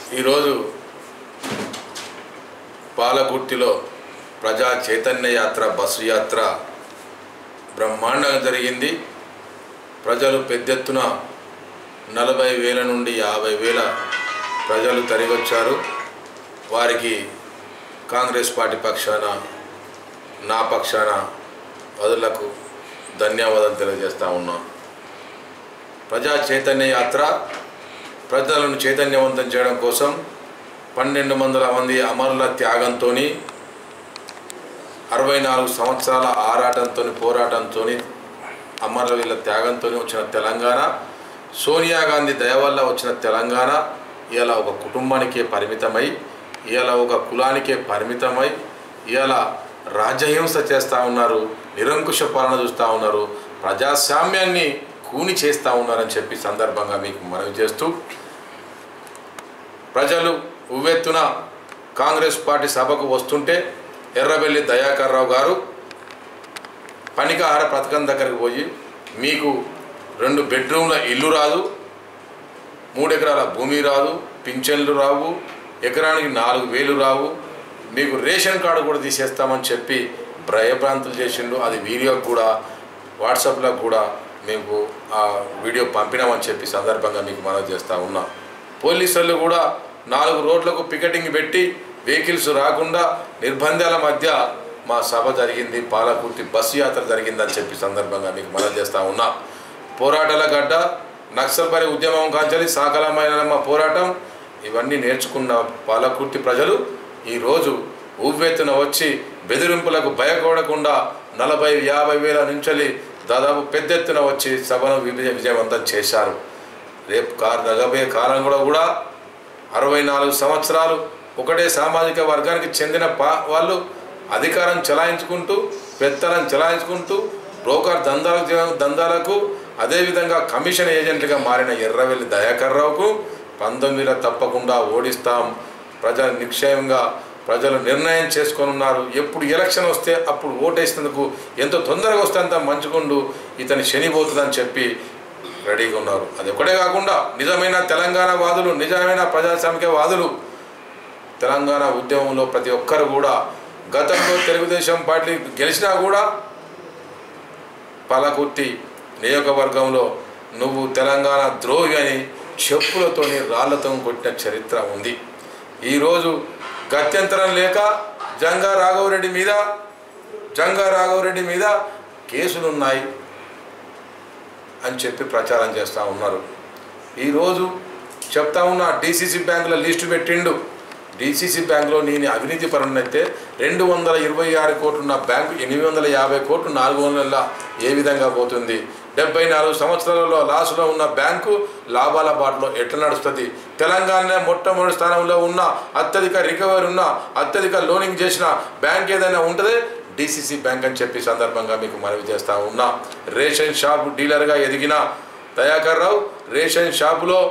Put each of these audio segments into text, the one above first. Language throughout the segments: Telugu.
ఈరోజు పాలకుర్తిలో ప్రజా చైతన్య యాత్ర బస్సు యాత్ర బ్రహ్మాండంగా జరిగింది ప్రజలు పెద్ద ఎత్తున నలభై వేల నుండి యాభై వేల ప్రజలు తరిగొచ్చారు వారికి కాంగ్రెస్ పార్టీ పక్షాన నా పక్షాన వదులకు ధన్యవాదాలు తెలియజేస్తా ఉన్నాం ప్రజా చైతన్య యాత్ర ప్రజలను చైతన్యవంతం చేయడం కోసం పన్నెండు వందల మంది అమరుల త్యాగంతో అరవై నాలుగు సంవత్సరాల ఆరాటంతో పోరాటంతో అమరుల వీళ్ళ త్యాగంతో వచ్చిన తెలంగాణ సోనియా గాంధీ దయ వల్ల వచ్చిన తెలంగాణ ఇలా ఒక కుటుంబానికే పరిమితమై ఇలా ఒక కులానికే పరిమితమై ఇలా రాజ్యహింస చేస్తూ ఉన్నారు నిరంకుశ పాలన చూస్తూ ఉన్నారు ప్రజాస్వామ్యాన్ని కూని చేస్తూ ఉన్నారని చెప్పి సందర్భంగా మీకు మనవి చేస్తూ ప్రజలు ఉవ్వెత్తున కాంగ్రెస్ పార్టీ సభకు వస్తుంటే ఎర్రబెల్లి దయాకర్ రావు గారు పనికాహార పథకం దగ్గరికి పోయి మీకు రెండు బెడ్రూమ్ల ఇల్లు రాదు మూడు ఎకరాల భూమి రాదు పింఛన్లు రావు ఎకరానికి నాలుగు వేలు రావు మీకు రేషన్ కార్డు కూడా తీసేస్తామని చెప్పి భయభ్రాంతులు చేసిండు అది వీడియో కూడా వాట్సాప్లో కూడా మీకు ఆ వీడియో పంపినామని చెప్పి సందర్భంగా మీకు మనం చేస్తూ ఉన్నాం పోలీసులు కూడా నాలుగు రోడ్లకు పికెటింగ్ పెట్టి వెహికల్స్ రాకుండా నిర్బంధాల మధ్య మా సభ జరిగింది పాలకుర్తి బస్సు యాత్ర జరిగిందని చెప్పి సందర్భంగా మీకు మనం చేస్తూ ఉన్నా పోరాటాల గడ్డ నక్సల్బరి ఉద్యమం కాంచలి సాకలమైన మా పోరాటం ఇవన్నీ నేర్చుకున్న పాలకుర్తి ప్రజలు ఈరోజు ఉవ్వెత్తున వచ్చి బెదిరింపులకు భయపడకుండా నలభై యాభై వేల నుంచి దాదాపు పెద్ద ఎత్తున వచ్చి సభను విజయ విజయవంతం చేశారు రేపు కా రగబోయే కాలం కూడా కూడా అరవై నాలుగు సంవత్సరాలు ఒకటే సామాజిక వర్గానికి చెందిన పా వాళ్ళు అధికారం చెలాయించుకుంటూ పెత్తనం చెలాయించుకుంటూ బ్రోకర్ దందాలకు దందాలకు అదేవిధంగా కమిషన్ ఏజెంట్లుగా మారిన ఎర్రవెల్లి దయాకర్ రావుకు పంతొమ్మిదిలో తప్పకుండా ఓడిస్తాం ప్రజలు నిక్షేమంగా ప్రజలు నిర్ణయం చేసుకొని ఉన్నారు ఎప్పుడు ఎలక్షన్ వస్తే అప్పుడు ఓటేసినందుకు ఎంత తొందరగా వస్తే అంత మంచుకుండు ఇతని శనిపోతుందని చెప్పి రెడీగా ఉన్నారు అది ఒకటే కాకుండా నిజమైన తెలంగాణ వాదులు నిజమైన ప్రజాస్వామిక వాదులు తెలంగాణ ఉద్యమంలో ప్రతి ఒక్కరు కూడా గతంలో తెలుగుదేశం పార్టీ గెలిచినా కూడా పలకుర్తి నియోజకవర్గంలో నువ్వు తెలంగాణ ద్రోహి అని చెప్పులతోని రాళ్లతో కొట్టిన చరిత్ర ఉంది ఈరోజు గత్యంతరం లేక జంగా రాఘవరెడ్డి మీద జంగా రాఘవరెడ్డి మీద కేసులున్నాయి అని చెప్పి ప్రచారం చేస్తూ ఉన్నారు ఈరోజు చెప్తా ఉన్న డీసీసీ బ్యాంకుల లిస్టు పెట్టిండు డీసీసీ బ్యాంకులో నేను అవినీతి పరునైతే రెండు వందల ఇరవై ఆరు కోట్లు ఉన్న బ్యాంకు ఎనిమిది వందల యాభై కోట్లు నాలుగు వందల ఏ విధంగా పోతుంది డెబ్బై నాలుగు సంవత్సరాలలో లాస్లో ఉన్న బ్యాంకు లాభాల బాటలో ఎట్లా నడుస్తుంది తెలంగాణ మొట్టమొదటి స్థానంలో ఉన్న అత్యధిక రికవరీ ఉన్న అత్యధిక లోనింగ్ చేసిన బ్యాంక్ ఏదైనా ఉంటుందే డిసిసి బ్యాంక్ అని చెప్పి సందర్భంగా మీకు మనవి చేస్తా ఉన్నా రేషన్ షాప్ డీలర్గా ఎదిగిన దయాకర్ రావు రేషన్ షాపులో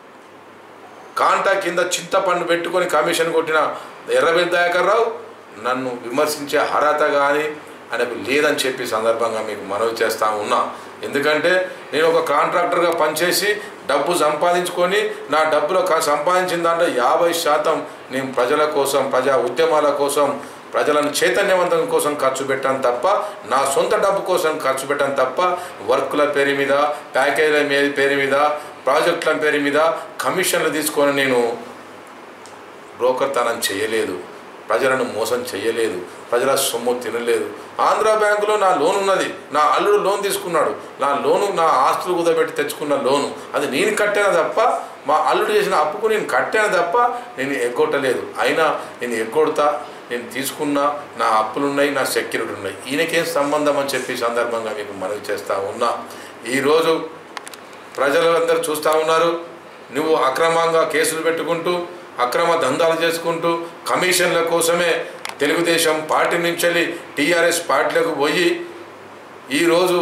కాంటా కింద చింతపండు పెట్టుకొని కమిషన్ కొట్టిన ఎర్రబెల్లి దయాకర్ రావు నన్ను విమర్శించే అర్హత కానీ ఆయనకు లేదని చెప్పి సందర్భంగా మీకు మనవి చేస్తా ఉన్నా ఎందుకంటే నేను ఒక కాంట్రాక్టర్గా పనిచేసి డబ్బు సంపాదించుకొని నా డబ్బులో కా- సంపాదించిన దాంట్లో యాభై శాతం నేను ప్రజల కోసం ప్రజా ఉద్యమాల కోసం ప్రజలను చైతన్యవంతం కోసం ఖర్చు పెట్టాను తప్ప నా సొంత డబ్బు కోసం ఖర్చు పెట్టాను తప్ప వర్కుల పేరు మీద ప్యాకేజీల మీద పేరు మీద ప్రాజెక్టుల పేరు మీద కమిషన్లు తీసుకొని నేను బ్రోకర్తనం చేయలేదు ప్రజలను మోసం చేయలేదు ప్రజల సొమ్ము తినలేదు ఆంధ్ర బ్యాంకులో నా లోన్ ఉన్నది నా అల్లుడు లోన్ తీసుకున్నాడు నా లోను నా ఆస్తులు కుదబెట్టి తెచ్చుకున్న లోను అది నేను కట్టాను తప్ప మా అల్లుడు చేసిన అప్పుకు నేను కట్టాను తప్ప నేను ఎగ్గొట్టలేదు అయినా నేను ఎగ్గొడతా నేను తీసుకున్న నా అప్పులు ఉన్నాయి నా సెక్యూరిటీ ఉన్నాయి ఈయనకేం సంబంధం అని చెప్పి ఈ సందర్భంగా మీకు మనవి చేస్తా ఉన్నా ఈరోజు ప్రజలందరూ చూస్తూ ఉన్నారు నువ్వు అక్రమంగా కేసులు పెట్టుకుంటూ అక్రమ దందాలు చేసుకుంటూ కమిషన్ల కోసమే తెలుగుదేశం పార్టీ నుంచి వెళ్ళి టీఆర్ఎస్ పార్టీలకు పోయి ఈరోజు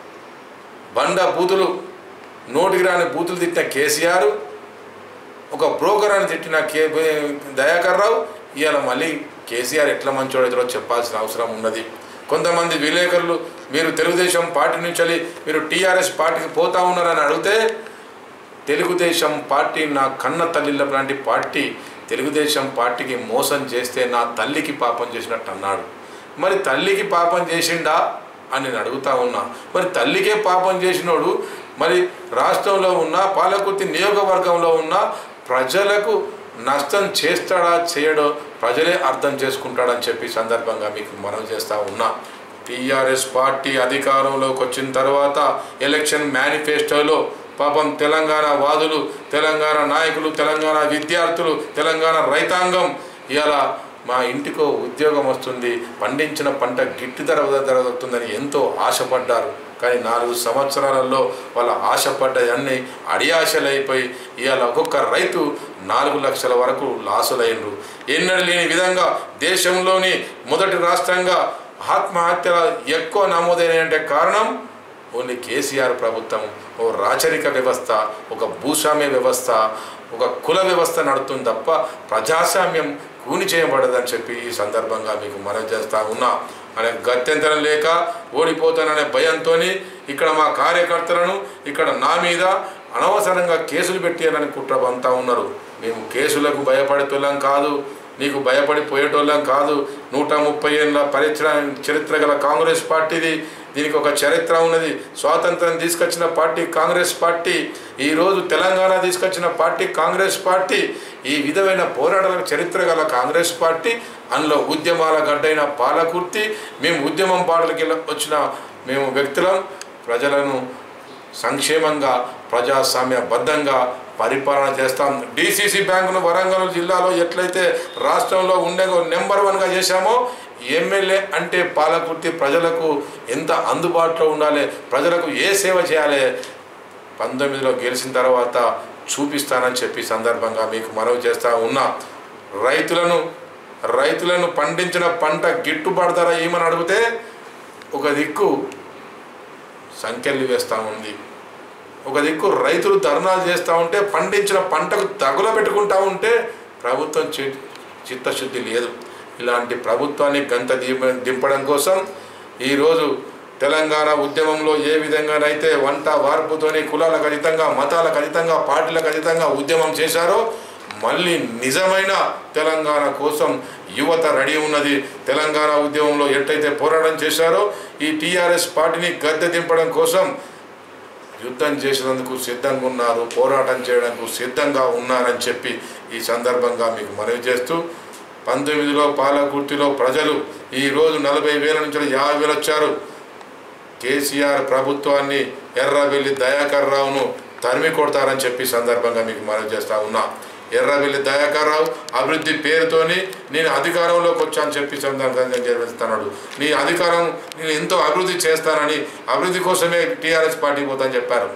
బండ బూతులు నోటికి రాని బూతులు తిట్టిన కేసీఆర్ ఒక బ్రోకర్ అని తిట్టిన కే దయాకర్ రావు ఇవాళ మళ్ళీ కేసీఆర్ ఎట్లా మంచోడైతే చెప్పాల్సిన అవసరం ఉన్నది కొంతమంది విలేకరులు మీరు తెలుగుదేశం పార్టీ నుంచి వెళ్ళి మీరు టీఆర్ఎస్ పార్టీకి పోతా ఉన్నారని అడిగితే తెలుగుదేశం పార్టీ నా కన్న తల్లిల లాంటి పార్టీ తెలుగుదేశం పార్టీకి మోసం చేస్తే నా తల్లికి పాపం చేసినట్టు అన్నాడు మరి తల్లికి పాపం చేసిండా అని నేను అడుగుతా ఉన్నా మరి తల్లికే పాపం చేసినోడు మరి రాష్ట్రంలో ఉన్న పాలకుర్తి నియోగవర్గంలో ఉన్న ప్రజలకు నష్టం చేస్తాడా చేయడో ప్రజలే అర్థం చేసుకుంటాడని చెప్పి సందర్భంగా మీకు మనం చేస్తూ ఉన్నా టీఆర్ఎస్ పార్టీ అధికారంలోకి వచ్చిన తర్వాత ఎలక్షన్ మేనిఫెస్టోలో పాపం తెలంగాణ వాదులు తెలంగాణ నాయకులు తెలంగాణ విద్యార్థులు తెలంగాణ రైతాంగం ఇలా మా ఇంటికో ఉద్యోగం వస్తుంది పండించిన పంట గిట్టు ధర ధర దొరుకుతుందని ఎంతో ఆశపడ్డారు కానీ నాలుగు సంవత్సరాలలో వాళ్ళ ఆశపడ్డవన్నీ అడియాశలైపోయి ఇవాళ ఒక్కొక్క రైతు నాలుగు లక్షల వరకు లాసులైనరు ఎన్నడూ లేని విధంగా దేశంలోని మొదటి రాష్ట్రంగా ఆత్మహత్యల ఎక్కువ నమోదైనాయంటే కారణం ఓన్లీ కేసీఆర్ ప్రభుత్వం ఓ రాచరిక వ్యవస్థ ఒక భూస్వామ్య వ్యవస్థ ఒక కుల వ్యవస్థ నడుతుంది తప్ప ప్రజాస్వామ్యం కూని చేయబడదని చెప్పి ఈ సందర్భంగా మీకు మనవి చేస్తా ఉన్నా అనే గత్యంతరం లేక ఓడిపోతాననే భయంతో ఇక్కడ మా కార్యకర్తలను ఇక్కడ నా మీద అనవసరంగా కేసులు పెట్టారని కుట్ర అంతా ఉన్నారు మేము కేసులకు భయపడేటోళ్ళం కాదు నీకు భయపడి పోయేటోళ్ళం కాదు నూట ముప్పై ఏళ్ళ పరిచయ చరిత్ర గల కాంగ్రెస్ పార్టీది దీనికి ఒక చరిత్ర ఉన్నది స్వాతంత్రం తీసుకొచ్చిన పార్టీ కాంగ్రెస్ పార్టీ ఈరోజు తెలంగాణ తీసుకొచ్చిన పార్టీ కాంగ్రెస్ పార్టీ ఈ విధమైన పోరాటాల చరిత్ర గల కాంగ్రెస్ పార్టీ అందులో ఉద్యమాల గడ్డైన పాలకుర్తి మేము ఉద్యమం పాటలకి వచ్చిన మేము వ్యక్తులం ప్రజలను సంక్షేమంగా ప్రజాస్వామ్యబద్ధంగా పరిపాలన చేస్తాం డిసిసి బ్యాంకును వరంగల్ జిల్లాలో ఎట్లయితే రాష్ట్రంలో ఉండే నెంబర్ వన్గా చేశామో ఎమ్మెల్యే అంటే పాలకుర్తి ప్రజలకు ఎంత అందుబాటులో ఉండాలి ప్రజలకు ఏ సేవ చేయాలి పంతొమ్మిదిలో గెలిచిన తర్వాత చూపిస్తానని చెప్పి సందర్భంగా మీకు మనవి చేస్తా ఉన్నా రైతులను రైతులను పండించిన పంట గిట్టుబాటు ధర ఏమని అడిగితే ఒక దిక్కు సంఖ్యలు వేస్తూ ఉంది ఒక దిక్కు రైతులు ధర్నాలు చేస్తూ ఉంటే పండించిన పంటకు తగుల పెట్టుకుంటా ఉంటే ప్రభుత్వం చి చిత్తశుద్ధి లేదు ఇలాంటి ప్రభుత్వాన్ని గంత దింప దింపడం కోసం ఈరోజు తెలంగాణ ఉద్యమంలో ఏ విధంగానైతే వంట వార్పుతోని కులాలకు అతీతంగా మతాలకు అతీతంగా పార్టీలకు అతీతంగా ఉద్యమం చేశారో మళ్ళీ నిజమైన తెలంగాణ కోసం యువత రెడీ ఉన్నది తెలంగాణ ఉద్యమంలో ఎట్టయితే పోరాటం చేశారో ఈ టీఆర్ఎస్ పార్టీని గద్దె దింపడం కోసం యుద్ధం చేసేందుకు సిద్ధంగా ఉన్నారు పోరాటం చేయడానికి సిద్ధంగా ఉన్నారని చెప్పి ఈ సందర్భంగా మీకు మనవి చేస్తూ పంతొమ్మిదిలో పాలకుర్తిలో ప్రజలు ఈరోజు నలభై వేల నుంచి యాభై వేలు వచ్చారు కేసీఆర్ ప్రభుత్వాన్ని ఎర్రబెల్లి దయాకర్ రావును తరిమి కొడతారని చెప్పి సందర్భంగా మీకు మనవి చేస్తా ఉన్నా ఎర్రబెల్లి దయాకర్ రావు అభివృద్ధి పేరుతోని నేను అధికారంలోకి వచ్చాను చెప్పి సందర్భంగా చేస్తున్నాడు నీ అధికారం నేను ఎంతో అభివృద్ధి చేస్తానని అభివృద్ధి కోసమే టీఆర్ఎస్ పార్టీ పోతాని చెప్పారు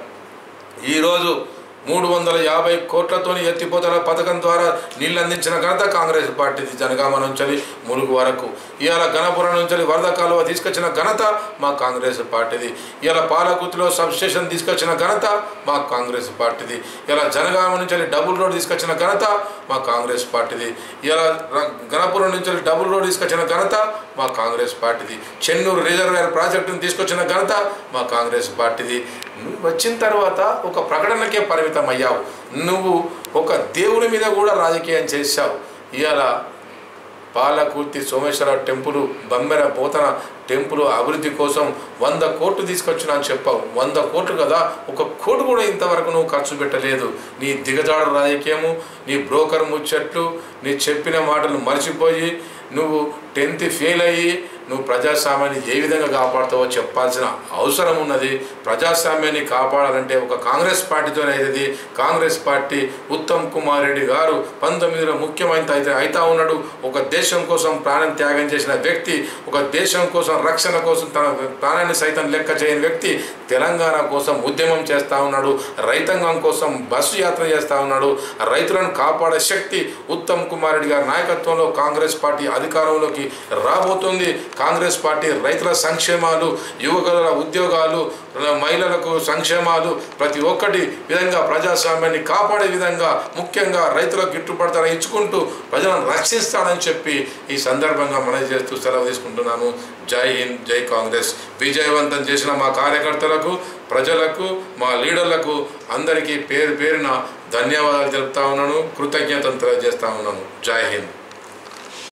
ఈరోజు మూడు వందల యాభై కోట్లతోని ఎత్తిపోతల పథకం ద్వారా నీళ్ళు అందించిన ఘనత కాంగ్రెస్ పార్టీది జనగామ నుంచి ములుగు వరకు ఇవాళ గణపురం నుంచి వరద కాలువ తీసుకొచ్చిన ఘనత మా కాంగ్రెస్ పార్టీది ఇవాళ పాలకుర్తిలో సబ్స్టేషన్ తీసుకొచ్చిన ఘనత మా కాంగ్రెస్ పార్టీది ఇలా జనగామ నుంచి డబుల్ రోడ్ తీసుకొచ్చిన ఘనత మా కాంగ్రెస్ పార్టీది ఇలా గణపురం నుంచి డబుల్ రోడ్ తీసుకొచ్చిన ఘనత మా కాంగ్రెస్ పార్టీది చెన్నూరు రిజర్వేర్ ప్రాజెక్టును తీసుకొచ్చిన ఘనత మా కాంగ్రెస్ పార్టీది నువ్వు వచ్చిన తర్వాత ఒక ప్రకటనకే పరిమితం అయ్యావు నువ్వు ఒక దేవుడి మీద కూడా రాజకీయం చేశావు ఇవాళ పాలకూర్తి సోమేశ్వరరావు టెంపుల్ బమ్మెర పోతన టెంపుల్ అభివృద్ధి కోసం వంద కోట్లు తీసుకొచ్చినా అని చెప్పావు వంద కోట్లు కదా ఒక కోటి కూడా ఇంతవరకు నువ్వు ఖర్చు పెట్టలేదు నీ దిగజాడ రాజకీయము నీ బ్రోకర్ ముచ్చట్లు నీ చెప్పిన మాటలు మర్చిపోయి నువ్వు టెన్త్ ఫెయిల్ అయ్యి నువ్వు ప్రజాస్వామ్యాన్ని ఏ విధంగా కాపాడుతావో చెప్పాల్సిన అవసరం ఉన్నది ప్రజాస్వామ్యాన్ని కాపాడాలంటే ఒక కాంగ్రెస్ పార్టీతోనే అవుతుంది కాంగ్రెస్ పార్టీ ఉత్తమ్ కుమార్ రెడ్డి గారు పంతొమ్మిదిలో ముఖ్యమంత్రి అయితే అయితా ఉన్నాడు ఒక దేశం కోసం ప్రాణం త్యాగం చేసిన వ్యక్తి ఒక దేశం కోసం రక్షణ కోసం తన ప్రాణాన్ని సైతం లెక్క చేయని వ్యక్తి తెలంగాణ కోసం ఉద్యమం చేస్తూ ఉన్నాడు రైతాంగం కోసం బస్సు యాత్ర చేస్తూ ఉన్నాడు రైతులను కాపాడే శక్తి ఉత్తమ్ కుమార్ రెడ్డి గారి నాయకత్వంలో కాంగ్రెస్ పార్టీ అధికారంలోకి రాబోతుంది కాంగ్రెస్ పార్టీ రైతుల సంక్షేమాలు యువకుల ఉద్యోగాలు మహిళలకు సంక్షేమాలు ప్రతి ఒక్కటి విధంగా ప్రజాస్వామ్యాన్ని కాపాడే విధంగా ముఖ్యంగా రైతులకు గిట్టుబాటు ధర ఇచ్చుకుంటూ ప్రజలను రక్షిస్తాడని చెప్పి ఈ సందర్భంగా మనవి చేస్తూ సెలవు తీసుకుంటున్నాను జై హింద్ జై కాంగ్రెస్ విజయవంతం చేసిన మా కార్యకర్తలకు ప్రజలకు మా లీడర్లకు అందరికీ పేరు పేరున ధన్యవాదాలు తెలుపుతా ఉన్నాను కృతజ్ఞతలు తెలియజేస్తా ఉన్నాను జై హింద్